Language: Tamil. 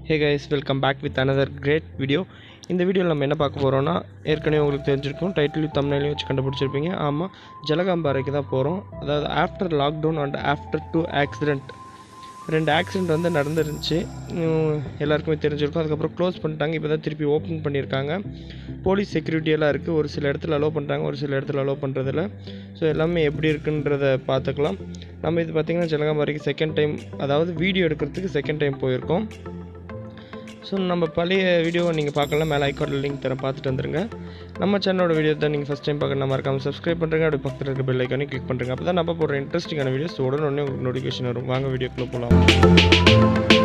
hey guys welcome back with another great video இந்த வீடியோவில் நம்ம என்ன பார்க்க போகிறோம்னா ஏற்கனவே உங்களுக்கு தெரிஞ்சிருக்கும் டைட்டிலையும் தமிழ்லையும் வச்சு கண்டுபிடிச்சிருப்பீங்க ஆமாம் ஜலகாம்பாறைக்கு தான் போகிறோம் அதாவது after lockdown and after two accident ரெண்டு ஆக்சிடெண்ட் வந்து நடந்துருந்துச்சு உம், எல்லாருக்குமே தெரிஞ்சிருக்கும் அதுக்கப்புறம் க்ளோஸ் பண்ணிட்டாங்க இப்போ தான் திருப்பி ஓப்பன் பண்ணியிருக்காங்க போலீஸ் செக்யூரிட்டி எல்லாம் இருக்குது ஒரு சில இடத்துல அலோவ் பண்ணுறாங்க ஒரு சில இடத்துல அலோவ் பண்ணுறதில்ல ஸோ எல்லாமே எப்படி இருக்குன்றத பார்த்துக்கலாம் நம்ம இது பார்த்திங்கன்னா ஜலகாம்பாறைக்கு செகண்ட் டைம் அதாவது வீடியோ எடுக்கிறதுக்கு செகண்ட் டைம் போயிருக்கோம் ஸோ நம்ம பழைய வீடியோவை நீங்கள் பார்க்கலாம் மேலே ஐக்கார்டில் லிங்க் தரேன் பார்த்துட்டு வந்துருங்க நம்ம சேனலோட வீடியோ தான் நீங்கள் ஃபஸ்ட் டைம் பார்க்கணும் மறக்காமல் சப்ஸ்கிரைப் பண்ணுறங்க அப்படி பக்கத்தில் இருக்க பெல் ஐக்கானே கிளிக் பண்ணுறங்க அப்போ தான் நம்ம போடுற இன்ட்ரெஸ்டிங்கான வீடியோஸ் உடனே உங்களுக்கு நோட்டிஃபிகேஷன் வரும் வாங்க வீடியோக்குள்ளே போகலாம்